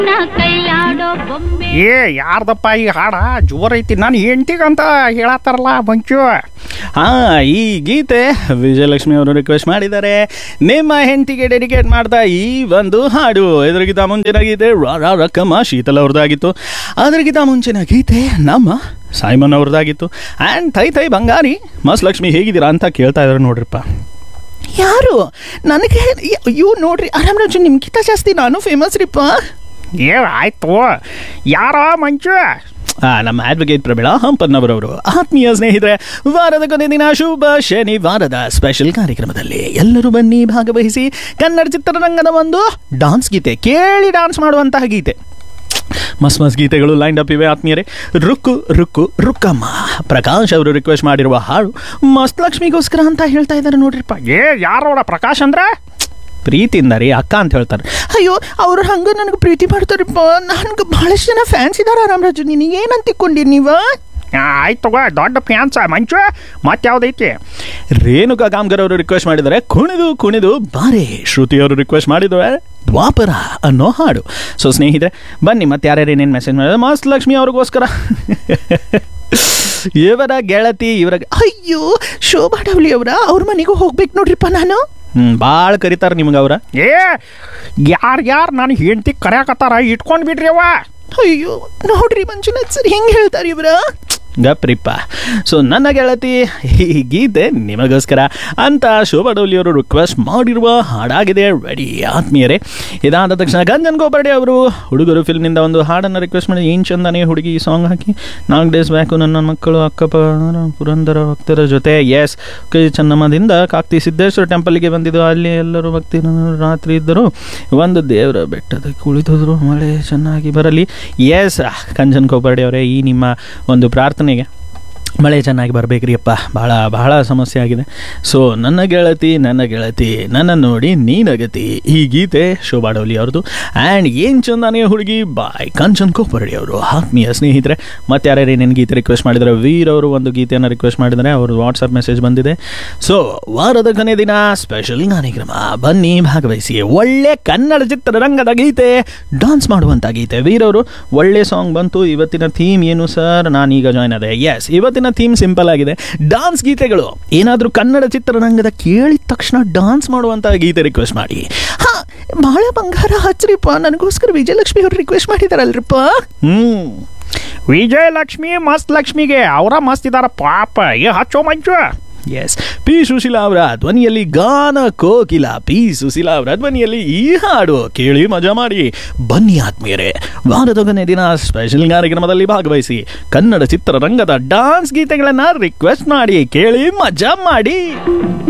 ಕೈಲಾಡೋ ಬೊಂಬೆ ಏ ಯಾರ್ದಪ್ಪ ಈ ಹಾಡ ಜೋರ್ ಐತಿ ನಾನು ಹೆಂಡ್ತಿಗಂತ ಹೇಳತ್ತಾರಲ್ಲ ಮಂಚು ಹಾ ಈ ಗೀತೆ ವಿಜಯಲಕ್ಷ್ಮಿ ಅವರು ರಿಕ್ವೆಸ್ಟ್ ಮಾಡಿದ್ದಾರೆ ನಿಮ್ಮ ಹೆಂಡತಿಗೆ ಡೆಡಿಕೇಟ್ ಮಾಡ್ದ ಈ ಒಂದು ಹಾಡು ಇದರಿಗಿಂತ ಮುಂಚಿನ ಗೀತೆ ರಾ ರಾ ರಕ್ಕಮ್ಮ ಶೀತಲ್ ಅವ್ರದ್ದಾಗಿತ್ತು ಅದರಿಗಿಂತ ಮುಂಚಿನ ಗೀತೆ ನಮ್ಮ ಸೈಮನ್ ಅವ್ರದ್ದಾಗಿತ್ತು ಆ್ಯಂಡ್ ಥೈ ಥೈ ಬಂಗಾರಿ ಮಸ್ ಲಕ್ಷ್ಮಿ ಹೇಗಿದ್ದೀರಾ ಅಂತ ಕೇಳ್ತಾ ಇದ್ದಾರೆ ನೋಡ್ರಿಪ್ಪ ಯಾರು ನನಗೆ ಇವ್ ನೋಡ್ರಿ ಆರಾಮರಾಜು ನಿಮ್ಗಿಂತ ಜಾಸ್ತಿ ನಾನು ಫೇಮಸ್ ರೀಪ್ಪ ಏ ಆಯ್ತು ಯಾರ ಮಂಚು ಆ, ನಮ್ಮ ಅಡ್ವೊಕೇಟ್ ಪ್ರಬೀಳಾ ಹಂಪನ್ನವರವರು ಆತ್ಮೀಯ ಸ್ನೇಹಿತರೆ ವಾರದ ಕೊನೆ ದಿನ ಶುಭ ಶನಿವಾರದ ಸ್ಪೆಷಲ್ ಕಾರ್ಯಕ್ರಮದಲ್ಲಿ ಎಲ್ಲರೂ ಬನ್ನಿ ಭಾಗವಹಿಸಿ ಕನ್ನಡ ಚಿತ್ರರಂಗದ ಒಂದು ಡಾನ್ಸ್ ಗೀತೆ ಕೇಳಿ ಡಾನ್ಸ್ ಮಾಡುವಂತಹ ಗೀತೆ ಮಸ್ ಮಸ್ ಗೀತೆಗಳು ಲೈನ್ ಅಪ್ ಇವೆ ಆತ್ಮೀಯರೇ ರುಕ್ಕು ರುಕ್ಕು ರುಕ್ಕಮ್ಮ ಪ್ರಕಾಶ್ ಅವರು ರಿಕ್ವೆಸ್ಟ್ ಮಾಡಿರುವ ಹಾಡು ಮಸ್ತ್ ಲಕ್ಷ್ಮಿಗೋಸ್ಕರ ಅಂತ ಹೇಳ್ತಾ ಇದ್ದಾರೆ ನೋಡ್ರಿಪ್ಪ ಏ ಯಾರೋಡ ಪ್ರಕಾಶ್ ಅಂದ್ರೆ ಪ್ರೀತಿಯಿಂದ ರೀ ಅಕ್ಕ ಅಂತ ಹೇಳ್ತಾರೆ ಅಯ್ಯೋ ಅವ್ರು ಹಂಗೆ ನನಗೆ ಪ್ರೀತಿ ಮಾಡ್ತಾರಪ್ಪ ನನ್ಗೆ ಭಾಳಷ್ಟು ಜನ ಫ್ಯಾನ್ಸ್ ಇದ್ದಾರೆ ರಾಮರಾಜು ನಿನಗೆ ಏನಂತ ತಿಕ್ಕೊಂಡಿ ನೀವು ಆಯ್ತು ದೊಡ್ಡ ಫ್ಯಾನ್ಸ ಮಂಚು ಮತ್ತೆ ಯಾವ್ದೈತಿ ರೇಣುಕಾ ಕಾಮ್ಗರ್ ಅವರು ರಿಕ್ವೆಸ್ಟ್ ಮಾಡಿದ್ದಾರೆ ಕುಣಿದು ಕುಣಿದು ಬಾರೆ ಶ್ರುತಿ ಅವರು ರಿಕ್ವೆಸ್ಟ್ ಮಾಡಿದ್ದಾರೆ ದ್ವಾಪರ ಅನ್ನೋ ಹಾಡು ಸೊ ಸ್ನೇಹಿತರೆ ಬನ್ನಿ ಮತ್ತೆ ಯಾರ್ಯಾರು ಏನೇನು ಮೆಸೇಜ್ ಮಾಡಿದ್ರೆ ಮಸ್ತ್ ಲಕ್ಷ್ಮಿ ಅವ್ರಿಗೋಸ್ಕರ ಇವರ ಗೆಳತಿ ಇವರ ಅಯ್ಯೋ ಶೋಭಾ ಡವ್ಲಿ ಅವರ ಅವ್ರ ಮನೆಗೂ ಹೋಗ್ಬೇಕು ನೋಡ್ರಿಪ್ಪ ನಾನು ಹ್ಮ್ ಭಾಳ ಕರಿತಾರ ನಿಮ್ಗೆ ಅವ್ರ ಏ ಯಾರು ಯಾರು ನಾನು ಹೆಂಡತಿ ಕರ್ಯಾಕತ್ತಾರ ಇಟ್ಕೊಂಡು ಬಿಡ್ರಿ ಅವ ಅಯ್ಯೋ ನೋಡ್ರಿ ಮಂಜುನಾಥ್ ಸರ್ ಹೆಂಗೆ ಹೇಳ್ತಾರೆ ಇವ್ರ ಗಪ್ರಿಪ್ಪ ಸೊ ನನ್ನ ಗೆಳತಿ ಈ ಗೀತೆ ನಿಮಗೋಸ್ಕರ ಅಂತ ಶೋಭಾ ಡೋಲಿ ಅವರು ರಿಕ್ವೆಸ್ಟ್ ಮಾಡಿರುವ ಹಾಡಾಗಿದೆ ರೆಡಿ ಆತ್ಮೀಯರೇ ಇದಾದ ತಕ್ಷಣ ಗಂಜನ್ ಗೋಬರ್ಡೆ ಅವರು ಹುಡುಗರು ಫಿಲ್ಮ್ನಿಂದ ಒಂದು ಹಾಡನ್ನು ರಿಕ್ವೆಸ್ಟ್ ಮಾಡಿ ಏನು ಚಂದನೇ ಹುಡುಗಿ ಈ ಸಾಂಗ್ ಹಾಕಿ ನಾಲ್ಕು ಡೇಸ್ ಬ್ಯಾಕು ನನ್ನ ಮಕ್ಕಳು ಅಕ್ಕಪ್ಪ ಪುರಂದರ ಭಕ್ತರ ಜೊತೆ ಎಸ್ ಕೆ ಚೆನ್ನಮ್ಮದಿಂದ ಕಾಕ್ತಿ ಸಿದ್ದೇಶ್ವರ ಟೆಂಪಲ್ಗೆ ಬಂದಿದ್ದು ಅಲ್ಲಿ ಎಲ್ಲರೂ ಭಕ್ತಿ ರಾತ್ರಿ ಇದ್ದರು ಒಂದು ದೇವರ ಬೆಟ್ಟದ ಕುಳಿತೋದ್ರು ಮಳೆ ಚೆನ್ನಾಗಿ ಬರಲಿ ಎಸ್ ಕಂಜನ್ ಕೋಪರ್ಡೆ ಅವರೇ ಈ ನಿಮ್ಮ ಒಂದು ಪ್ರಾರ್ಥನೆಗೆ ಮಳೆ ಚೆನ್ನಾಗಿ ಬರಬೇಕ್ರಿ ಅಪ್ಪ ಭಾಳ ಬಹಳ ಸಮಸ್ಯೆ ಆಗಿದೆ ಸೊ ನನ್ನ ಗೆಳತಿ ನನ್ನ ಗೆಳತಿ ನನ್ನ ನೋಡಿ ನೀನಗತಿ ಈ ಗೀತೆ ಶೋಭಾ ಡೋಲಿ ಅವ್ರದ್ದು ಆ್ಯಂಡ್ ಏನು ಚಂದಾನೆ ಹುಡುಗಿ ಬಾಯ್ ಕಂಚನ್ ಕೋಪರ್ಡಿ ಅವರು ಆತ್ಮೀಯ ಸ್ನೇಹಿತರೆ ಮತ್ತೆ ಯಾರ್ಯಾರು ಏನೇನು ಗೀತೆ ರಿಕ್ವೆಸ್ಟ್ ಮಾಡಿದ್ದಾರೆ ವೀರ್ ಅವರು ಒಂದು ಗೀತೆಯನ್ನು ರಿಕ್ವೆಸ್ಟ್ ಮಾಡಿದ್ದಾರೆ ಅವರು ವಾಟ್ಸಪ್ ಮೆಸೇಜ್ ಬಂದಿದೆ ಸೊ ವಾರದ ಕೊನೆ ದಿನ ಸ್ಪೆಷಲ್ ಕಾರ್ಯಕ್ರಮ ಬನ್ನಿ ಭಾಗವಹಿಸಿ ಒಳ್ಳೆ ಕನ್ನಡ ಚಿತ್ರರಂಗದ ಗೀತೆ ಡಾನ್ಸ್ ಮಾಡುವಂಥ ಗೀತೆ ವೀರವರು ಒಳ್ಳೆ ಸಾಂಗ್ ಬಂತು ಇವತ್ತಿನ ಥೀಮ್ ಏನು ಸರ್ ನಾನೀಗ ಜಾಯ್ನ್ ಆದೆ ಎಸ್ ಇವತ್ತಿನ ಥೀಮ್ ಸಿಂಪಲ್ ಆಗಿದೆ ಡಾನ್ಸ್ ಗೀತೆಗಳು ಏನಾದರೂ ಕನ್ನಡ ಚಿತ್ರರಂಗದ ಕೇಳಿದ ತಕ್ಷಣ ಡಾನ್ಸ್ ಮಾಡುವಂಥ ಗೀತೆ ರಿಕ್ವೆಸ್ಟ್ ಮಾಡಿ ಹಾ ಭಾಳ ಬಂಗಾರ ಹಚ್ರಿಪ್ಪ ನನಗೋಸ್ಕರ ವಿಜಯಲಕ್ಷ್ಮಿ ಅವ್ರು ರಿಕ್ವೆಸ್ಟ್ ಮಾಡಿದಾರಲ್ರಿಪ್ಪ ಹ್ಞೂ ವಿಜಯಲಕ್ಷ್ಮಿ ಮಸ್ತ್ ಲಕ್ಷ್ಮಿಗೆ ಅವರ ಮಸ್ತ್ ಇದಾರ ಪಾಪ ಏ ಹಚ್ಚೋ ಮಂಚು ಎಸ್ ಪಿ ಸುಶೀಲಾ ಅವರ ಧ್ವನಿಯಲ್ಲಿ ಗಾನ ಕೋಕಿಲ ಪಿ ಸುಶೀಲಾ ಅವರ ಧ್ವನಿಯಲ್ಲಿ ಈ ಹಾಡು ಕೇಳಿ ಮಜಾ ಮಾಡಿ ಬನ್ನಿ ಆತ್ಮೀಯರೇ ವಾರದ ಕೊನೆ ದಿನ ಸ್ಪೆಷಲ್ ಕಾರ್ಯಕ್ರಮದಲ್ಲಿ ಭಾಗವಹಿಸಿ ಕನ್ನಡ ಚಿತ್ರರಂಗದ ಡಾನ್ಸ್ ಗೀತೆಗಳನ್ನು ರಿಕ್ವೆಸ್ಟ್ ಮಾಡಿ ಕೇಳಿ ಮಜಾ ಮಾಡಿ